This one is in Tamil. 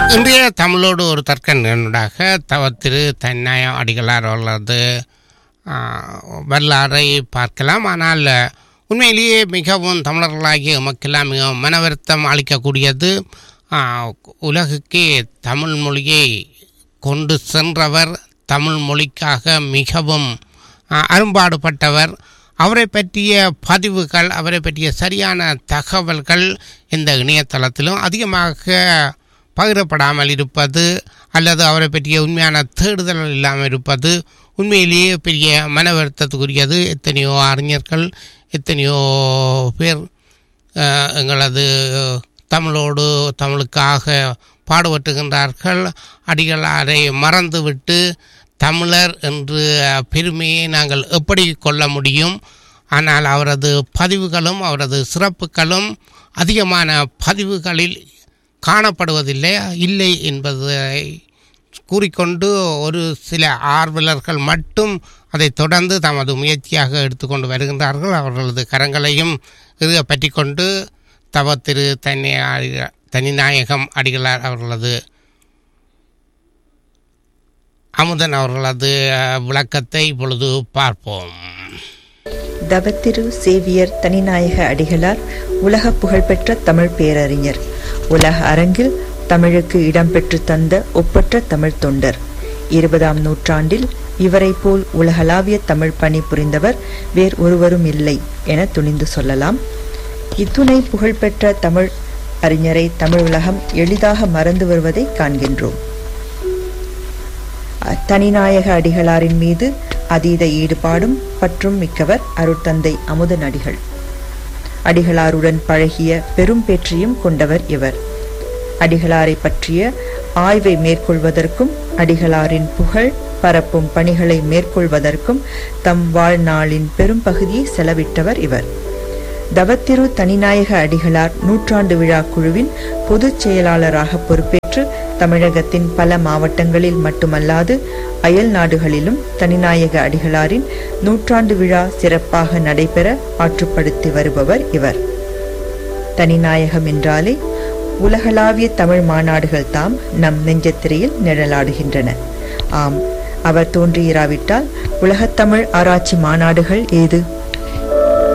இன்றைய தமிழோடு ஒரு தர்க்க நிகழ்வாக தவத்திரு தன்னாய அடிகளார் அவர்களது ஆ, வரலாறை பார்க்கலாம் ஆனால் உண்மையிலேயே மிகவும் தமிழர்களாகிய எமக்கெல்லாம் மிகவும் மனவருத்தம் அளிக்கக்கூடியது ஆ, உலகுக்கே தமிழ் மொழியை கொண்டு சென்றவர் தமிழ் மொழிக்காக மிகவும் ஆ, அரும்பாடுபட்டவர் அவரை பற்றிய பதிவுகள் அவரை பற்றிய சரியான தகவல்கள் இந்த இணையதளத்திலும் அதிகமாக பகிரப்படாமல் இருப்பது அல்லது அவரை பற்றிய உண்மையான தேடுதல் இல்லாமல் இருப்பது உண்மையிலேயே பெரிய மன வருத்தத்துக்குரியது எத்தனையோ அறிஞர்கள் எத்தனையோ பேர் அஹ், எங்களது தமிழோடு தமிழுக்காக பாடுபட்டுகின்றார்கள் அடிகளாரை மறந்துவிட்டு தமிழர் என்று பெருமையை நாங்கள் எப்படி கொள்ள முடியும் ஆனால் அவரது பதிவுகளும் அவரது சிறப்புகளும் அதிகமான பதிவுகளில் காணப்படுவதில்லை இல்லை என்பதை கூறிக்கொண்டு ஒரு சில ஆர்வலர்கள் மட்டும் அதை தொடர்ந்து தமது முயற்சியாக எடுத்துக்கொண்டு வருகின்றார்கள் அவர்களது கரங்களையும் இறுக பற்றி கொண்டு தவ திரு தனி தனிநாயகம் அடிகளார் அவர்களது அமுதன் அவர்களது அஹ், விளக்கத்தை இப்பொழுது பார்ப்போம் தவத்திரு சேவியர் தனிநாயக அடிகளார் உலக புகழ்பெற்ற தமிழ் பேரறிஞர் உலக அரங்கில் தமிழுக்கு இடம்பெற்று தந்த ஒப்பற்ற தமிழ் தொண்டர் இருபதாம் நூற்றாண்டில் இவரைப் போல் உலகளாவிய தமிழ் பணி புரிந்தவர் வேறு ஒருவரும் இல்லை என துணிந்து சொல்லலாம் இத்துணை புகழ்பெற்ற தமிழ் அறிஞரை தமிழ் உலகம் எளிதாக மறந்து வருவதை காண்கின்றோம் தனிநாயக அடிகளாரின் மீது அதீத ஈடுபாடும் பற்றும் மிக்கவர் அருட்தந்தை அமுதன் அடிகள் அடிகளாருடன் பழகிய பெரும் பேற்றையும் கொண்டவர் இவர் அடிகளாரை பற்றிய ஆய்வை மேற்கொள்வதற்கும் அடிகளாரின் புகழ் பரப்பும் பணிகளை மேற்கொள்வதற்கும் தம் வாழ்நாளின் பெரும் பகுதியை செலவிட்டவர் இவர் தவத்திரு தனிநாயக அடிகளார் நூற்றாண்டு விழா குழுவின் பொதுச் செயலாளராக பொறுப்பேற்று தமிழகத்தின் பல மாவட்டங்களில் மட்டுமல்லாது அயல் நாடுகளிலும் தனிநாயக அடிகளாரின் நூற்றாண்டு விழா சிறப்பாக நடைபெற ஆற்றுப்படுத்தி வருபவர் இவர் தனிநாயகம் என்றாலே உலகளாவிய தமிழ் மாநாடுகள் தாம் நம் நெஞ்சத்திரையில் நிழலாடுகின்றன ஆம் அவர் தோன்றியிராவிட்டால் உலகத்தமிழ் ஆராய்ச்சி மாநாடுகள் ஏது